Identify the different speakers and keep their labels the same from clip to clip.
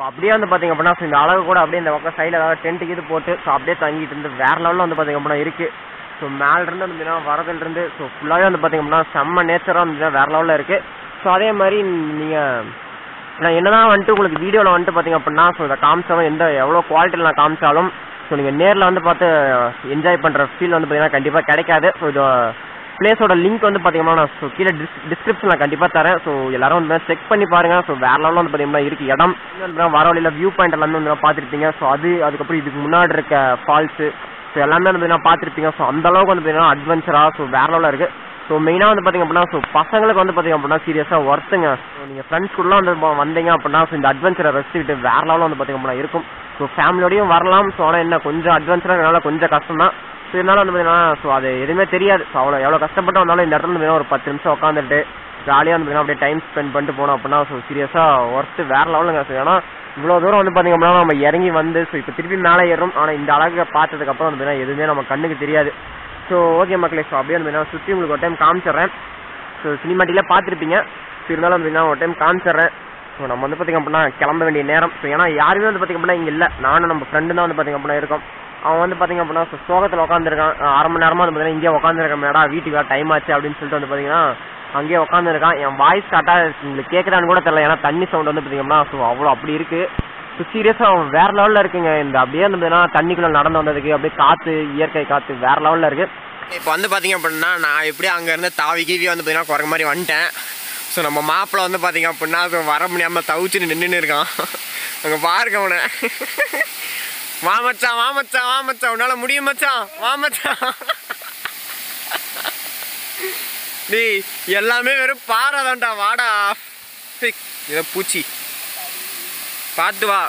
Speaker 1: அப்படியே வந்து பார்த்தீங்க அப்படின்னா so இந்த அழகு கூட அப்படியே இந்த பக்கம் சைடில் ஏதாவது டென்ட் இது போட்டு ஸோ அப்படியே தங்கிட்டு இருந்து வேற லெவலில் வந்து பார்த்தீங்க அப்படின்னா இருக்கு ஸோ மேலேருந்து வந்து பார்த்தீங்கன்னா வரதுலேருந்து ஸோ ஃபுல்லாகவே வந்து பார்த்தீங்க அப்படின்னா செம்ம நேச்சராக வந்து வேற லெவலில் இருக்கு ஸோ அதே மாதிரி நீங்கள் நான் என்னதான் வந்துட்டு உங்களுக்கு வீடியோவில் வந்துட்டு பார்த்தீங்க அப்படின்னா ஸோ இதை காமிச்சாலும் எந்த எவ்வளோ குவாலிட்டியில் நான் காமிச்சாலும் ஸோ நீங்கள் நேரில் வந்து பார்த்து என்ஜாய் பண்ணுற ஃபீல் வந்து பார்த்தீங்கன்னா கண்டிப்பாக கிடைக்காது ஸோ இது பிளேஸோட லிங்க் வந்து பார்த்தீங்கன்னா நான் ஸோ கீழே டிஸ் டிஸ்கிரிப்ஷனில் கண்டிப்பாக தரேன் ஸோ எல்லாரும் வந்து செக் பண்ணி பாருங்க ஸோ வேற லெவலில் வந்து பார்த்தீங்கன்னா இருக்கு இடம் வந்து வர வழியில் வியூ பாயிண்ட் எல்லாமே வந்து பார்த்துருப்பீங்க ஸோ அது அதுக்கப்புறம் இதுக்கு முன்னாடி இருக்க ஃபால்ஸு ஸோ எல்லாமே வந்து பார்த்தீங்கன்னா பார்த்துருப்பீங்க ஸோ அந்த அளவுக்கு வந்து பார்த்தீங்கன்னா அட்வென்ச்சராக ஸோ வேற லெவலில் இருக்கு ஸோ மெயினாக வந்து பார்த்தீங்க அப்படின்னா ஸோ பசங்களுக்கு வந்து பார்த்தீங்க அப்படின்னா சீரியஸாக ஒர்த்துங்க ஸோ நீங்கள் ஃப்ரெண்ட்ஸ் கூடலாம் வந்து வ- வந்தீங்க அப்படின்னா ஸோ இந்த அட்வென்ச்சரை ரசிச்சுட்டு வேற லெவலில் வந்து பார்த்தீங்க அப்படின்னா இருக்கும் ஸோ ஃபேமிலியோடையும் வரலாம் ஸோ ஆனால் என்ன கொஞ்சம் அட்வென்ச்சராக இருக்கனால கொஞ்சம் கஷ்டம் தான் ஸோ இருந்தாலும் வந்து பார்த்தீங்கன்னா ஸோ அது எதுவுமே தெரியாது ஸோ அவ்வளோ எவ்வளோ கஷ்டப்பட்டு வந்தாலும் இந்த இடத்துல வந்து பார்த்தீங்கன்னா ஒரு பத்து நிமிஷம் உட்காந்துட்டு ஜாலியாக வந்து பார்த்தீங்கன்னா அப்படியே டைம் ஸ்பெண்ட் பண்ணிட்டு போனோம் அப்படின்னா ஸோ சீரியஸாக ஒர்த்து வேற லெவலுங்க ஸோ ஏன்னா இவ்வளோ தூரம் வந்து பார்த்தீங்க அப்படின்னா நம்ம இறங்கி வந்து ஸோ இப்போ திருப்பி மேலே ஏறும் ஆனால் இந்த அழகை பார்த்ததுக்கப்புறம் வந்து பார்த்தீங்கன்னா எதுவுமே நம்ம கண்ணுக்கு தெரியாது ஸோ ஓகே மக்களே ஸோ அப்படியே வந்து பார்த்தீங்கன்னா சுற்றி உங்களுக்கு ஒரு டைம் காமிச்சிடுறேன் ஸோ சினிமாட்டிக்கில் பார்த்துருப்பீங்க ஸோ இருந்தாலும் வந்து பார்த்தீங்கன்னா ஒரு டைம் காமிச்சிடுறேன் ஸோ நம்ம வந்து பார்த்தீங்க அப்படின்னா கிளம்ப வேண்டிய நேரம் ஸோ ஏன்னா யாருமே வந்து பார்த்தீங்க அப்படின்னா இங்கே இல்லை நானும் நம்ம ஃப்ரெண்டு தான் வந்து பார்த்தீங்க அப்படின்னா இருக்கோம் அவன் வந்து பார்த்தீங்க அப்படின்னா ஸோ சோகத்தில் உட்காந்துருக்கான் அரை மணி நேரமாக வந்து பார்த்தீங்கன்னா இங்கே உட்காந்துருக்கேன் மேடா வீட்டுக்கு வேறு டைம் ஆச்சு அப்படின்னு சொல்லிட்டு வந்து பார்த்தீங்கன்னா அங்கேயே உட்காந்துருக்கான் என் வாய்ஸ் கரெக்டாக உங்களுக்கு கேட்குறான்னு கூட தெரியல ஏன்னா தண்ணி சவுண்ட் வந்து பார்த்தீங்கன்னா ஸோ அவ்வளோ அப்படி இருக்கு ஸோ சீரியஸாக வேற லெவலில் இருக்குங்க இந்த அப்படியே வந்து பார்த்தீங்கன்னா தண்ணிக்குள்ளே நடந்து வந்ததுக்கு அப்படியே காற்று இயற்கை காற்று வேற லெவலில் இருக்கு இப்போ வந்து பார்த்தீங்க அப்படின்னா நான் எப்படி அங்கேருந்து தாவி கீவி வந்து பார்த்தீங்கன்னா குறைக்க மாதிரி வந்துட்டேன் ஸோ நம்ம மாப்பிள்ளை வந்து பார்த்தீங்க அப்படின்னா அது வர முடியாமல் தவிச்சுட்டு நின்றுன்னு இருக்கான் அங்கே பாருங்க அவனை வா மச்சான் வா மச்சான் வா மச்சான் உன்னால முடியும் மச்சான் வா மச்சான் டேய் எல்லாமே வெறும் பாறை தான்டா வாடா ஹிக், இதை பூச்சி பார்த்து வா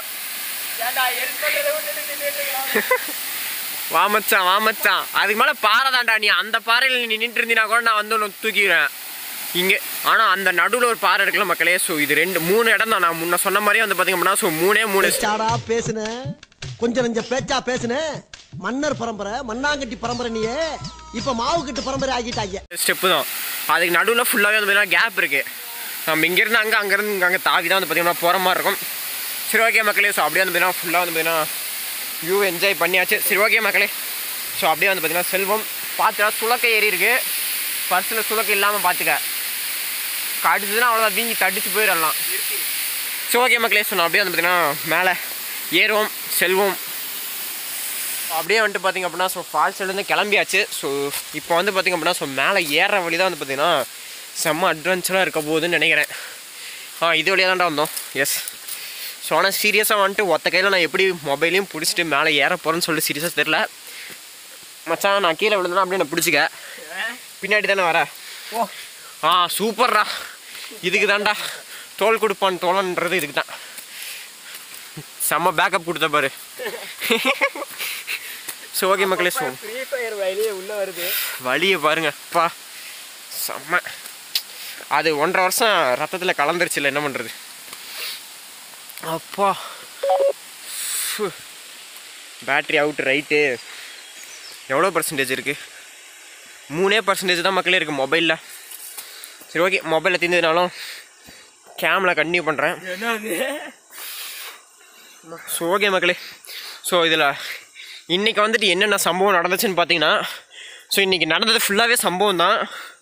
Speaker 1: வா மச்சான் வா மச்சான் அதுக்கு மேலே பாறை தான்டா நீ அந்த பாறையில் நீ நின்றுட்டு இருந்தீனா கூட நான் வந்து உன்னை தூக்கிடுவேன் இங்கே ஆனால் அந்த நடுவில் ஒரு பாறை இருக்குல்ல மக்களே ஸோ இது ரெண்டு மூணு இடம் தான் நான் முன்ன சொன்ன மாதிரியே வந்து பார்த்தீங்க அப்படின்னா ஸோ மூணே மூணு
Speaker 2: பேச்சாடா பேசுன கொஞ்சம் நெஞ்ச பேச்சா பேசுன மன்னர் பரம்பரை மண்ணாங்கட்டி பரம்பரை நீயே இப்ப மாவு கட்டு பரம்பரை ஆகிட்டாங்க
Speaker 1: ஸ்டெப்பு தான் அதுக்கு நடுவில் ஃபுல்லாகவே வந்து பார்த்தீங்கன்னா கேப் இருக்குது நம்ம இங்கேருந்து அங்கே அங்கேருந்து இங்கே அங்கே தாவி தான் வந்து பார்த்தீங்கன்னா போகிற மாதிரி இருக்கும் சரி ஓகே மக்களே ஸோ அப்படியே வந்து பார்த்தீங்கன்னா ஃபுல்லாக வந்து பார்த்தீங்கன்னா வியூ என்ஜாய் பண்ணியாச்சு சரி ஓகே மக்களே ஸோ அப்படியே வந்து பார்த்தீங்கன்னா செல்வம் பார்த்துடா சுளக்க ஏறி இருக்கு பர்ஸில் சுளக்க இல்லாமல் பார்த்துக்க கடிச்சதுன்னா அவ்வளோதான் வீங்கி தடிச்சு போயிடலாம் சரி ஓகே மக்களே ஸோ நான் அப்படியே வந்து பார்த்தீங்கன்னா மேலே ஏறுவோம் செல்வம் அப்படியே வந்துட்டு பார்த்தீங்க அப்படின்னா ஸோ ஃபால்ஸ்லேருந்து கிளம்பியாச்சு ஸோ இப்போ வந்து பார்த்தீங்க அப்படின்னா ஸோ மேலே ஏறுற வழி தான் வந்து பார்த்தீங்கன்னா செம்ம அட்வென்ச்சராக இருக்க போகுதுன்னு நினைக்கிறேன் ஆ இது வழியாக தான்டா வந்தோம் எஸ் ஸோ ஆனால் சீரியஸாக வந்துட்டு ஒத்த கையில் நான் எப்படி மொபைலையும் பிடிச்சிட்டு மேலே ஏற போகிறேன்னு சொல்லிட்டு சீரியஸாக தெரில மச்சான் நான் கீழே விழுந்தேன்னா அப்படியே நான் பிடிச்சிக்க பின்னாடி தானே வர ஓ ஆ சூப்பர்ரா இதுக்கு தான்டா தோல் கொடுப்பான் தோழன்றது இதுக்கு தான் செம்ம பேக்கப் கொடுத்த பாரு ஸோ ஓகே மக்களே ஸோ
Speaker 3: ஃப்ரீ ஃபயர் வழியே உள்ள வருது
Speaker 1: வழியை பாருங்க அப்பா செம்ம அது ஒன்றரை வருஷம் ரத்தத்தில் கலந்துருச்சுல என்ன பண்ணுறது அப்பா பேட்ரி அவுட் ரைட்டு எவ்வளோ பர்சன்டேஜ் இருக்குது மூணே பர்சன்டேஜ் தான் மக்களே இருக்குது மொபைலில் சரி ஓகே மொபைலில் தீர்ந்ததுனாலும் கேமில் கண்டினியூ பண்ணுறேன்
Speaker 3: என்னது
Speaker 1: ஸோ ஓகே மக்களே ஸோ இதில் இன்றைக்கி வந்துட்டு என்னென்ன சம்பவம் நடந்துச்சுன்னு பார்த்தீங்கன்னா ஸோ இன்றைக்கி நடந்தது ஃபுல்லாகவே சம்பவம் தான்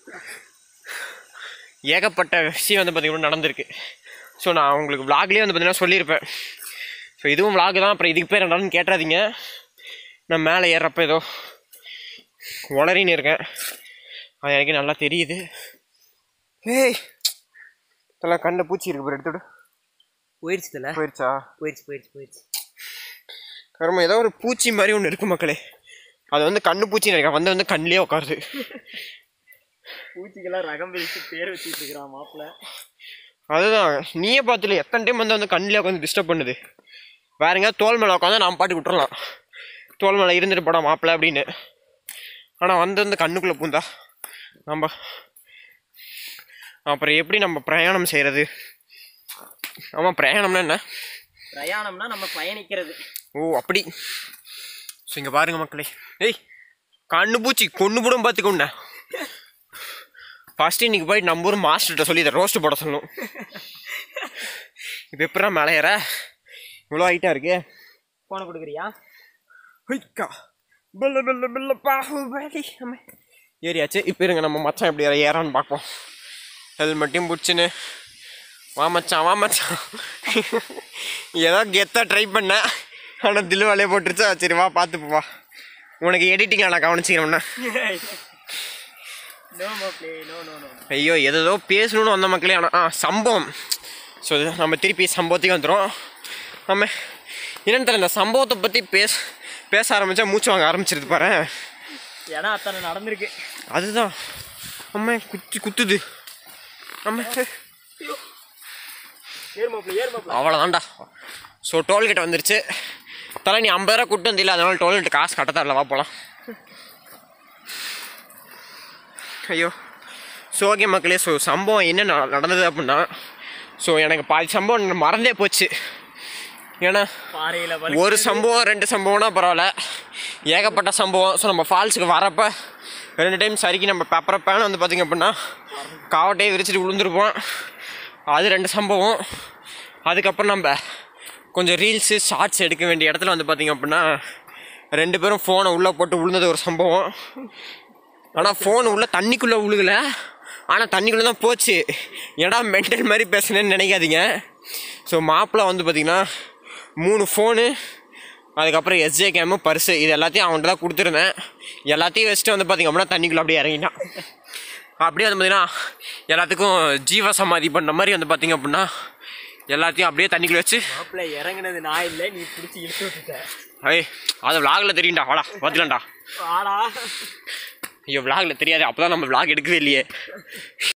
Speaker 1: ஏகப்பட்ட விஷயம் வந்து பார்த்திங்கன்னா நடந்திருக்கு ஸோ நான் உங்களுக்கு vlogலயே வந்து பார்த்தீங்கன்னா சொல்லியிருப்பேன் ஸோ இதுவும் vlog தான் அப்புறம் இதுக்கு பேர் என்னன்னு கேட்டுறாதீங்க நான் மேலே ஏறுறப்ப ஏதோ உளறின்னு இருக்கேன் அது எனக்கு நல்லா தெரியுது ஏய் இதெல்லாம் கண்ணில் பூச்சி இருக்கு பாரு எடுத்துவிடு
Speaker 3: போயிடுச்சு தல
Speaker 1: போயிடுச்சா
Speaker 3: போயிடுச்சு போயிடுச்சு போயிடுச்சு
Speaker 1: கரும ஏதோ ஒரு பூச்சி மாதிரி ஒன்று இருக்கு மக்களே அது வந்து கண்ணு பூச்சி நினைக்கிறேன் வந்து வந்து கண்ணிலே உட்காருது
Speaker 3: பூச்சிக்கெல்லாம் ரகம் பிரிச்சு பேர் வச்சுட்டு இருக்கிறான் மாப்பிள்ள
Speaker 1: அதுதான் நீயே பார்த்துல எத்தனை டைம் வந்து வந்து கண்ணிலே உட்காந்து டிஸ்டர்ப் பண்ணுது வேற எங்கேயாவது தோல் மேலே உட்காந்து நான் பாட்டு விட்டுறலாம் தோல் மேலே இருந்துட்டு போடா மாப்பிள்ள அப்படின்னு ஆனால் வந்து வந்து கண்ணுக்குள்ளே பூந்தா நம்ம அப்புறம் எப்படி நம்ம பிரயாணம் செய்கிறது ஆமாம் பிரயாணம்னா என்ன
Speaker 3: பிரயாணம்னா நம்ம பயணிக்கிறது
Speaker 1: ஓ அப்படி ஸோ இங்கே பாருங்க மக்களே ஏய் கண்ணு பூச்சி கொண்டு போடும் பார்த்துக்கோண்ண ஃபஸ்ட்டு இன்னைக்கு போய் நம்ம ஊர் மாஸ்டர்கிட்ட சொல்லி இதை ரோஸ்ட் போட சொல்லணும் இப்போ எப்படா மேலே ஏற இவ்வளோ ஹைட்டாக இருக்கு
Speaker 3: போன கொடுக்குறியா
Speaker 1: ஹொய்க்கா பில்ல பில்ல பில்ல பாகுபலி அம்மே. ஏறியாச்சு இப்போ இருங்க நம்ம மச்சான் எப்படி ஏறான்னு பார்ப்போம் ஹெல்மெட்டையும் பிடிச்சின்னு வா மச்சான் வா மச்சான் ஏதோ கெத்தாக ட்ரை பண்ணேன் ஆனால் தில்லு வேலையை போட்டுருச்சா சரி வா பார்த்து வா உனக்கு எடிட்டிங் நான் கவனிச்சிக்கிறேன்னா
Speaker 3: நோ மாப்ளே நோ நோ நோ
Speaker 1: ஐயோ எதோ பேசணும்னு வந்த மக்களே ஆனால் ஆ சம்பவம் ஸோ நம்ம திருப்பி சம்பவத்துக்கு வந்துடும் நம்ம என்னன்னு தெரியல இந்த சம்பவத்தை பற்றி பேச பேச ஆரம்பித்தா மூச்சு வாங்க ஆரம்பிச்சிருது பாரு
Speaker 3: ஏன்னா அத்தனை நடந்திருக்கு
Speaker 1: அதுதான் அம்மா குத்தி குத்துது அம்மா
Speaker 3: ஏர் மாப்ளே ஏர் மாப்ளே
Speaker 1: அவ்வளோதான்டா ஸோ டோல்கேட் வந்துருச்சு தலை நீ ஐம்பது ரூபா கூட்டு வந்தில்ல அதனால டோல்கேட் காசு கட்ட தரல வா போகலாம் ஐயோ ஸோ ஓகே மக்களே ஸோ சம்பவம் என்ன நட- நடந்தது அப்படின்னா ஸோ எனக்கு பாதி சம்பவம் மறந்தே போச்சு ஏன்னா
Speaker 3: பாறையில
Speaker 1: ஒரு சம்பவம் ரெண்டு சம்பவம்னா பரவாயில்ல ஏகப்பட்ட சம்பவம் ஸோ நம்ம ஃபால்ஸுக்கு வரப்போ ரெண்டு டைம் சரிக்கு நம்ம பெப்பரை பேன் வந்து பார்த்திங்க அப்படின்னா காவட்டையே விரிச்சிட்டு விழுந்துருப்போம் அது ரெண்டு சம்பவம் அதுக்கப்புறம் நம்ம கொஞ்சம் ரீல்ஸு ஷார்ட்ஸ் எடுக்க வேண்டிய இடத்துல வந்து பார்த்திங்க அப்படின்னா ரெண்டு பேரும் ஃபோனை உள்ளே போட்டு விழுந்தது ஒரு சம்பவம் ஆனால் ஃபோன் உள்ள தண்ணிக்குள்ளே விழுகல ஆனால் தண்ணிக்குள்ளே தான் போச்சு ஏடா மென்டல் மாதிரி பேசுனேன்னு நினைக்காதீங்க ஸோ மாப்பிள்ளை வந்து பார்த்திங்கன்னா மூணு ஃபோனு அதுக்கப்புறம் எஸ்ஜே கேமு பர்ஸு இது எல்லாத்தையும் அவன்கிட்ட தான் கொடுத்துருந்தேன் எல்லாத்தையும் வச்சுட்டு வந்து பார்த்திங்க அப்படின்னா தண்ணிக்குள்ளே அப்படியே இறங்கிட்டான் அப்படியே வந்து பார்த்திங்கன்னா எல்லாத்துக்கும் ஜீவ சமாதி பண்ண மாதிரி வந்து பார்த்திங்க அப்படின்னா எல்லாத்தையும் அப்படியே தண்ணிக்குள்ளே வச்சு
Speaker 3: மாப்ளே இறங்குனது நான் இல்லை நீ பிடிச்சி இழுத்து விட்டுட்ட
Speaker 1: ஐய் அது விலாகில் தெரியும்டா வாடா பார்த்துக்கலாம்டா
Speaker 3: ஆடா
Speaker 1: ஐயோ விலாகில் தெரியாது அப்போ தான் நம்ம விலாக் எடுக்கவே இல்லையே